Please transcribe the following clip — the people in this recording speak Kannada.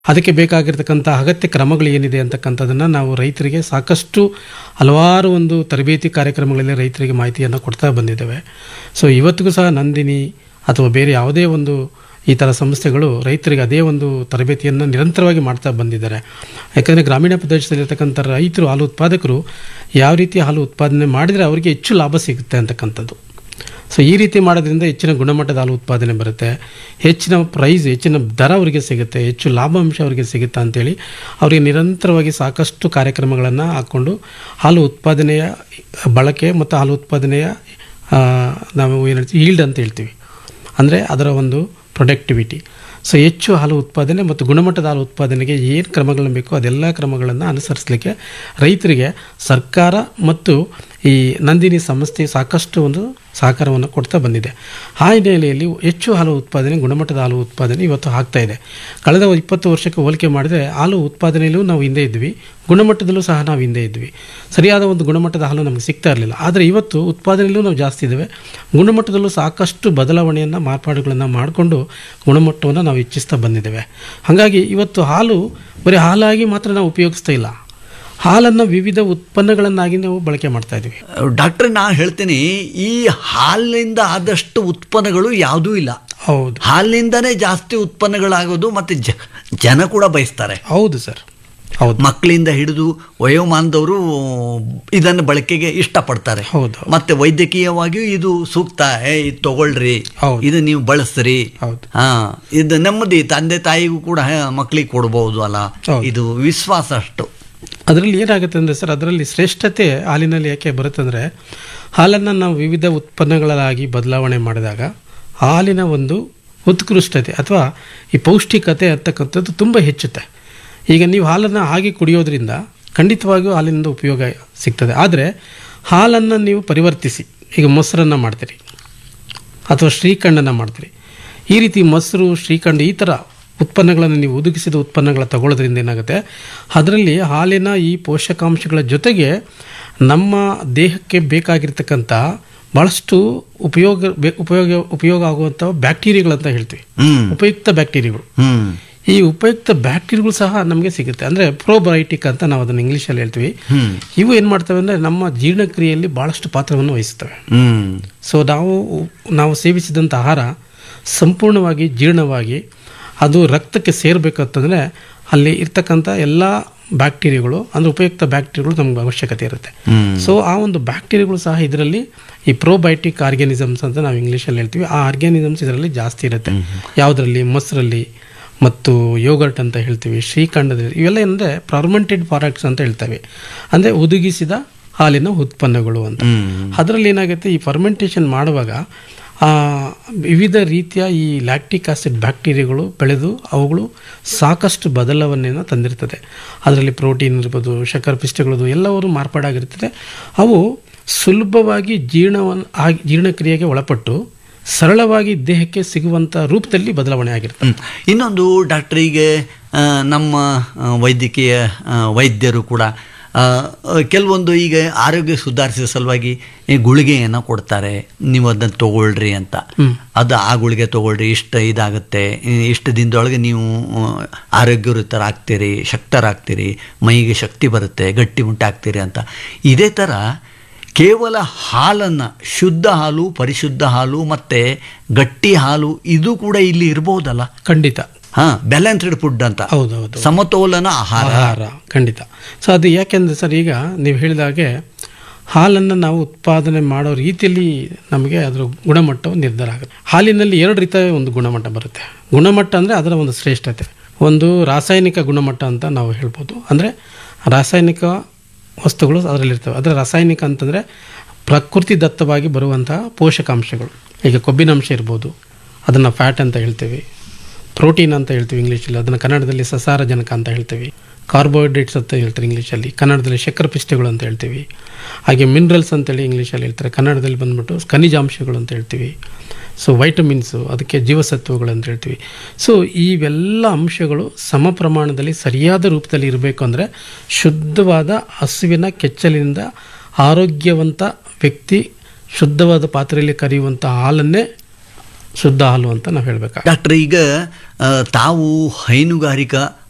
ಅದಕ್ಕೆ ಬೇಕಾಗಿರ್ತಕ್ಕಂಥ ಅಗತ್ಯ ಕ್ರಮಗಳು ಏನಿದೆ ಅಂತಕ್ಕಂಥದ್ದನ್ನು ನಾವು ರೈತರಿಗೆ ಸಾಕಷ್ಟು ಹಲವಾರು ಒಂದು ತರಬೇತಿ ಕಾರ್ಯಕ್ರಮಗಳಲ್ಲಿ ರೈತರಿಗೆ ಮಾಹಿತಿಯನ್ನು ಕೊಡ್ತಾ ಬಂದಿದ್ದೇವೆ ಸೊ ಇವತ್ತಿಗೂ ಸಹ ನಂದಿನಿ ಅಥವಾ ಬೇರೆ ಯಾವುದೇ ಒಂದು ಈ ಥರ ಸಂಸ್ಥೆಗಳು ರೈತರಿಗೆ ಅದೇ ಒಂದು ತರಬೇತಿಯನ್ನು ನಿರಂತರವಾಗಿ ಮಾಡ್ತಾ ಬಂದಿದ್ದಾರೆ ಯಾಕಂದರೆ ಗ್ರಾಮೀಣ ಪ್ರದೇಶದಲ್ಲಿರ್ತಕ್ಕಂಥ ರೈತರು ಹಾಲು ಉತ್ಪಾದಕರು ಯಾವ ರೀತಿ ಹಾಲು ಉತ್ಪಾದನೆ ಮಾಡಿದರೆ ಅವರಿಗೆ ಹೆಚ್ಚು ಲಾಭ ಸಿಗುತ್ತೆ ಅಂತಕ್ಕಂಥದ್ದು ಸೊ ಈ ರೀತಿ ಮಾಡೋದ್ರಿಂದ ಹೆಚ್ಚಿನ ಗುಣಮಟ್ಟದ ಹಾಲು ಉತ್ಪಾದನೆ ಬರುತ್ತೆ ಹೆಚ್ಚಿನ ಪ್ರೈಸ್ ಹೆಚ್ಚಿನ ದರ ಅವರಿಗೆ ಸಿಗುತ್ತೆ ಹೆಚ್ಚು ಲಾಭಾಂಶ ಅವರಿಗೆ ಸಿಗುತ್ತೆ ಅಂತೇಳಿ ಅವರಿಗೆ ನಿರಂತರವಾಗಿ ಸಾಕಷ್ಟು ಕಾರ್ಯಕ್ರಮಗಳನ್ನು ಹಾಕ್ಕೊಂಡು ಹಾಲು ಉತ್ಪಾದನೆಯ ಬಳಕೆ ಮತ್ತು ಹಾಲು ಉತ್ಪಾದನೆಯ ಆ, ನಾವು ಏನು ಹೇಳ್ತೀವಿ ಈಲ್ಡ್ ಅಂತ ಹೇಳ್ತೀವಿ ಅಂದರೆ ಅದರ ಒಂದು ಪ್ರೊಡಕ್ಟಿವಿಟಿ ಸೊ ಹೆಚ್ಚು ಹಾಲು ಉತ್ಪಾದನೆ ಮತ್ತು ಗುಣಮಟ್ಟದ ಹಾಲು ಉತ್ಪಾದನೆಗೆ ಏನು ಕ್ರಮಗಳನ್ನು ಬೇಕೋ ಅದೆಲ್ಲ ಕ್ರಮಗಳನ್ನು ಅನುಸರಿಸಲಿಕ್ಕೆ ರೈತರಿಗೆ ಸರ್ಕಾರ ಮತ್ತು ಈ ನಂದಿನಿ ಸಂಸ್ಥೆ ಸಾಕಷ್ಟು ಒಂದು ಸಹಕಾರವನ್ನು ಕೊಡ್ತಾ ಬಂದಿದೆ ಆ ಹಿನ್ನೆಲೆಯಲ್ಲಿ ಹೆಚ್ಚು ಹಾಲು ಉತ್ಪಾದನೆ ಗುಣಮಟ್ಟದ ಹಾಲು ಉತ್ಪಾದನೆ ಇವತ್ತು ಆಗ್ತಾ ಇದೆ ಕಳೆದ ಇಪ್ಪತ್ತು ವರ್ಷಕ್ಕೆ ಹೋಲಿಕೆ ಮಾಡಿದರೆ ಹಾಲು ಉತ್ಪಾದನೆಯಲ್ಲೂ ನಾವು ಹಿಂದೆ ಇದ್ವಿ ಗುಣಮಟ್ಟದಲ್ಲೂ ಸಹ ನಾವು ಹಿಂದೆ ಇದ್ವಿ ಸರಿಯಾದ ಒಂದು ಗುಣಮಟ್ಟದ ಹಾಲು ನಮಗೆ ಸಿಗ್ತಾ ಇರಲಿಲ್ಲ ಆದರೆ ಇವತ್ತು ಉತ್ಪಾದನೆಯಲ್ಲೂ ನಾವು ಜಾಸ್ತಿ ಇದ್ದೇವೆ ಗುಣಮಟ್ಟದಲ್ಲೂ ಸಾಕಷ್ಟು ಬದಲಾವಣೆಯನ್ನು ಮಾರ್ಪಾಡುಗಳನ್ನು ಮಾಡಿಕೊಂಡು ಗುಣಮಟ್ಟವನ್ನು ನಾವು ಹೆಚ್ಚಿಸ್ತಾ ಬಂದಿದ್ದೇವೆ ಹಾಗಾಗಿ ಇವತ್ತು ಹಾಲು ಬರೀ ಹಾಲಾಗಿ ಮಾತ್ರ ನಾವು ಉಪಯೋಗಿಸ್ತಾ ಇಲ್ಲ ಹಾಲನ್ನು ವಿವಿಧ ಉತ್ಪನ್ನಗಳನ್ನಾಗಿ ನಾವು ಬಳಕೆ ಮಾಡ್ತಾ ಇದ್ದೀವಿ ಡಾಕ್ಟ್ರೆ ನಾ ಹೇಳ್ತೀನಿ ಈ ಹಾಲಿನಿಂದ ಆದಷ್ಟು ಉತ್ಪನ್ನಗಳು ಯಾವುದೂ ಇಲ್ಲ ಹೌದು ಹಾಲಿನಿಂದನೇ ಜಾಸ್ತಿ ಉತ್ಪನ್ನಗಳಾಗೋದು ಮತ್ತು ಜ ಜನ ಕೂಡ ಬಯಸ್ತಾರೆ ಹೌದು ಸರ್ ಹೌದು ಮಕ್ಕಳಿಂದ ಹಿಡಿದು ವಯೋಮಾನದವರು ಇದನ್ನು ಬಳಕೆಗೆ ಇಷ್ಟಪಡ್ತಾರೆ ಹೌದು. ಮತ್ತೆ ವೈದ್ಯಕೀಯವಾಗಿಯೂ ಇದು ಸೂಕ್ತ ಏ ಇದು ತಗೊಳ್ರಿ ಹೌದು. ಇದು ನೀವು ಬಳಸ್ರಿ ಹೌದು. ಹಾ ಇದು ನೆಮ್ಮದಿ ತಂದೆ ತಾಯಿಗೂ ಕೂಡ ಮಕ್ಕಳಿಗೆ ಕೊಡ್ಬೋದು ಅಲ್ಲ ಹೌದು. ಇದು ವಿಶ್ವಾಸ ಅಷ್ಟು ಅದರಲ್ಲಿ ಏನಾಗುತ್ತೆ ಅಂದರೆ ಸರ್ ಅದರಲ್ಲಿ ಶ್ರೇಷ್ಠತೆ ಹಾಲಿನಲ್ಲಿ ಯಾಕೆ ಬರುತ್ತಂದರೆ ಹಾಲನ್ನು ನಾವು ವಿವಿಧ ಉತ್ಪನ್ನಗಳಾಗಿ ಬದಲಾವಣೆ ಮಾಡಿದಾಗ ಹಾಲಿನ ಒಂದು ಉತ್ಕೃಷ್ಟತೆ ಅಥವಾ ಈ ಪೌಷ್ಟಿಕತೆ ಅಂತಕ್ಕಂಥದ್ದು ತುಂಬ ಹೆಚ್ಚುತ್ತೆ ಈಗ ನೀವು ಹಾಲನ್ನು ಹಾಗೆ ಕುಡಿಯೋದ್ರಿಂದ ಖಂಡಿತವಾಗಿಯೂ ಹಾಲಿನಿಂದ ಉಪಯೋಗ ಸಿಗ್ತದೆ ಆದರೆ ಹಾಲನ್ನು ನೀವು ಪರಿವರ್ತಿಸಿ ಈಗ ಮೊಸರನ್ನು ಮಾಡ್ತೀರಿ ಅಥವಾ ಶ್ರೀಖಂಡನ ಮಾಡ್ತೀರಿ ಈ ರೀತಿ ಮೊಸರು ಶ್ರೀಖಂಡ ಈ ಥರ ಉತ್ಪನ್ನಗಳನ್ನು ನೀವು ಒದಗಿಸಿದ ಉತ್ಪನ್ನಗಳ ತಗೊಳ್ಳೋದ್ರಿಂದ ಏನಾಗುತ್ತೆ ಅದರಲ್ಲಿ ಹಾಲಿನ ಈ ಪೋಷಕಾಂಶಗಳ ಜೊತೆಗೆ ನಮ್ಮ ದೇಹಕ್ಕೆ ಬೇಕಾಗಿರ್ತಕ್ಕಂಥ ಭಾಳಷ್ಟು ಉಪಯೋಗ ಬೆ- ಉಪಯೋಗ ಉಪಯೋಗ ಆಗುವಂಥ ಬ್ಯಾಕ್ಟೀರಿಯಾಗಳಂತ ಹೇಳ್ತೀವಿ ಹ್ಮ್ ಉಪಯುಕ್ತ ಬ್ಯಾಕ್ಟೀರಿಯಾಗಳು ಹ್ಮ್ ಈ ಉಪಯುಕ್ತ ಬ್ಯಾಕ್ಟೀರಿಯಾಗಳು ಸಹ ನಮಗೆ ಸಿಗುತ್ತೆ ಅಂದರೆ ಪ್ರೋಬಯೋಟಿಕ್ ಅಂತ ನಾವು ಅದನ್ನು ಇಂಗ್ಲೀಷಲ್ಲಿ ಹೇಳ್ತೀವಿ ಹ್ಮ್ ಇವು ಏನು ಮಾಡ್ತವೆ ಅಂದರೆ ನಮ್ಮ ಜೀರ್ಣಕ್ರಿಯೆಯಲ್ಲಿ ಭಾಳಷ್ಟು ಪಾತ್ರವನ್ನು ವಹಿಸ್ತವೆ ಹ್ಮ್ ಸೊ ನಾವು ನಾವು ಸೇವಿಸಿದಂಥ ಆಹಾರ ಸಂಪೂರ್ಣವಾಗಿ ಜೀರ್ಣವಾಗಿ ಅದು ರಕ್ತಕ್ಕೆ ಸೇರಬೇಕಂತಂದರೆ ಅಲ್ಲಿ ಇರ್ತಕ್ಕಂಥ ಎಲ್ಲ ಬ್ಯಾಕ್ಟೀರಿಯಾಗಳು ಅಂದರೆ ಉಪಯುಕ್ತ ಬ್ಯಾಕ್ಟೀರಿಯಾಗಳು ನಮ್ಗೆ ಅವಶ್ಯಕತೆ ಇರುತ್ತೆ ಹ್ಮ್ ಸೊ ಆ ಒಂದು ಬ್ಯಾಕ್ಟೀರಿಯಾಗಳು ಸಹ ಇದರಲ್ಲಿ ಈ ಪ್ರೋಬಯೋಟಿಕ್ ಆರ್ಗ್ಯಾನಿಸಮ್ಸ್ ಅಂತ ನಾವು ಇಂಗ್ಲೀಷಲ್ಲಿ ಹೇಳ್ತೀವಿ ಆ ಆರ್ಗ್ಯಾನಿಸಮ್ಸ್ ಇದರಲ್ಲಿ ಜಾಸ್ತಿ ಇರುತ್ತೆ ಯಾವುದರಲ್ಲಿ ಮೊಸರಲ್ಲಿ ಮತ್ತು ಯೋಗರ್ಟ್ ಅಂತ ಹೇಳ್ತೀವಿ ಶ್ರೀಖಂಡದಲ್ಲಿ ಇವೆಲ್ಲ ಏನಂದರೆ ಫರ್ಮೆಂಟೆಡ್ ಪ್ರಾಡಕ್ಟ್ಸ್ ಅಂತ ಹೇಳ್ತೇವೆ ಅಂದರೆ ಒದಗಿಸಿದ ಹಾಲಿನ ಉತ್ಪನ್ನಗಳು ಅಂತ ಹ್ಮ್ ಅದರಲ್ಲಿ ಏನಾಗುತ್ತೆ ಈ ಫರ್ಮೆಂಟೇಷನ್ ಮಾಡುವಾಗ ಆ, ವಿವಿಧ ರೀತಿಯ ಈ ಲ್ಯಾಕ್ಟಿಕ್ ಆಸಿಡ್ ಬ್ಯಾಕ್ಟೀರಿಯಾಗಳು ಬೆಳೆದು ಅವುಗಳು ಸಾಕಷ್ಟು ಬದಲಾವಣೆಯನ್ನು ತಂದಿರ್ತದೆ ಅದರಲ್ಲಿ ಪ್ರೋಟೀನ್ ಇರ್ಬೋದು ಶರ್ಕರ ಪಿಷ್ಟಗಳದು ಎಲ್ಲವರು ಮಾರ್ಪಾಡಾಗಿರ್ತದೆ ಅವು ಸುಲಭವಾಗಿ ಜೀರ್ಣವನ್ನು ಆಗಿ ಜೀರ್ಣಕ್ರಿಯೆಗೆ ಒಳಪಟ್ಟು ಸರಳವಾಗಿ ದೇಹಕ್ಕೆ ಸಿಗುವಂಥ ರೂಪದಲ್ಲಿ ಬದಲಾವಣೆ ಆಗಿರ್ತದೆ ಹ್ಮ್. ಇನ್ನೊಂದು ಡಾಕ್ಟರ್ ಈಗ ಆ, ನಮ್ಮ ಆ, ವೈದ್ಯಕೀಯ ಆ, ವೈದ್ಯರು ಕೂಡ ಆ, ಆ, ಕೆಲವೊಂದು ಈಗ ಆರೋಗ್ಯ ಸುಧಾರಿಸುವ ಸಲುವಾಗಿ ಈ ಗುಳಿಗೆಯನ್ನು ಕೊಡ್ತಾರೆ ನೀವು ಅದನ್ನು ತಗೊಳ್ರಿ ಅಂತ ಅದು ಆ ಗುಳಿಗೆ ತಗೊಳ್ರಿ ಇಷ್ಟು ಇದಾಗುತ್ತೆ ಈ- ಇಷ್ಟು ದಿನದೊಳಗೆ ನೀವು ಆ, ಆರೋಗ್ಯವಂತರಾಗ್ತೀರಿ ಶಕ್ತರಾಗ್ತೀರಿ ಮೈಗೆ ಶಕ್ತಿ ಬರುತ್ತೆ ಗಟ್ಟಿ ಮುಟ್ಟಾಗ್ತೀರಿ ಅಂತ ಇದೇ ಥರ ಕೇವಲ ಹಾಲನ್ನು ಶುದ್ಧ ಹಾಲು ಪರಿಶುದ್ಧ ಹಾಲು ಮತ್ತು ಗಟ್ಟಿ ಹಾಲು ಇದು ಕೂಡ ಇಲ್ಲಿ ಇರ್ಬೋದಲ್ಲ ಖಂಡಿತ ಹಾ ಬ್ಯಾಲೆನ್ಸ್ಡ್ ಫುಡ್ ಅಂತ ಹೌದು ಹೌದು ಸಮತೋಲನ ಆಹಾರ ಆಹಾರ ಖಂಡಿತ ಸೊ ಅದು ಯಾಕೆಂದರೆ ಸರ್ ಈಗ ನೀವು ಹೇಳಿದ ಹಾಗೆ ಹಾಲನ್ನು ನಾವು ಉತ್ಪಾದನೆ ಮಾಡೋ ರೀತಿಯಲ್ಲಿ ನಮಗೆ ಅದರ ಗುಣಮಟ್ಟವು ನಿರ್ಧಾರ ಆಗುತ್ತೆ ಹಾಲಿನಲ್ಲಿ ಎರಡು ರೀತಿಯ ಒಂದು ಗುಣಮಟ್ಟ ಬರುತ್ತೆ ಗುಣಮಟ್ಟ ಅಂದರೆ ಅದರ ಒಂದು ಶ್ರೇಷ್ಠತೆ ಒಂದು ರಾಸಾಯನಿಕ ಗುಣಮಟ್ಟ ಅಂತ ನಾವು ಹೇಳ್ಬೋದು ಅಂದರೆ ರಾಸಾಯನಿಕ ವಸ್ತುಗಳು ಅದರಲ್ಲಿರ್ತವೆ ಅದರ ರಾಸಾಯನಿಕ ಅಂತಂದರೆ ಪ್ರಕೃತಿ ದತ್ತವಾಗಿ ಬರುವಂತಹ ಪೋಷಕಾಂಶಗಳು ಈಗ ಕೊಬ್ಬಿನಾಂಶ ಇರ್ಬೋದು ಅದನ್ನು ಫ್ಯಾಟ್ ಅಂತ ಹೇಳ್ತೀವಿ ಪ್ರೋಟೀನ್ ಅಂತ ಹೇಳ್ತೀವಿ ಇಂಗ್ಲೀಷಲ್ಲಿ ಅದನ್ನು ಕನ್ನಡದಲ್ಲಿ ಸಸಾರಜನಕ ಅಂತ ಹೇಳ್ತೀವಿ ಕಾರ್ಬೋಹೈಡ್ರೇಟ್ಸ್ ಅಂತ ಹೇಳ್ತಾರೆ ಇಂಗ್ಲೀಷಲ್ಲಿ ಕನ್ನಡದಲ್ಲಿ ಶಕ್ಕರ ಪಿಷ್ಟಗಳು ಅಂತ ಹೇಳ್ತೀವಿ ಹಾಗೆ ಮಿನರಲ್ಸ್ ಅಂತೇಳಿ ಇಂಗ್ಲೀಷಲ್ಲಿ ಹೇಳ್ತಾರೆ ಕನ್ನಡದಲ್ಲಿ ಬಂದ್ಬಿಟ್ಟು ಖನಿಜಾಂಶಗಳು ಅಂತ ಹೇಳ್ತೀವಿ ಸೊ ವೈಟಮಿನ್ಸು ಅದಕ್ಕೆ ಜೀವಸತ್ವಗಳು ಅಂತ ಹೇಳ್ತೀವಿ ಸೊ ಇವೆಲ್ಲ ಅಂಶಗಳು ಸಮ ಪ್ರಮಾಣದಲ್ಲಿ ಸರಿಯಾದ ರೂಪದಲ್ಲಿ ಇರಬೇಕು ಅಂದರೆ ಶುದ್ಧವಾದ ಹಸುವಿನ ಕೆಚ್ಚಲಿನಿಂದ ಆರೋಗ್ಯವಂತ ವ್ಯಕ್ತಿ ಶುದ್ಧವಾದ ಪಾತ್ರೆಯಲ್ಲಿ ಕರೆಯುವಂಥ ಹಾಲನ್ನೇ ಶುದ್ಧ ಹಾಲು ಅಂತ ನಾವು ಹೇಳಬೇಕಾಗ ಡಾಕ್ಟರ್ ಈಗ ಆ, ತಾವು ಹೈನುಗಾರಿಕಾ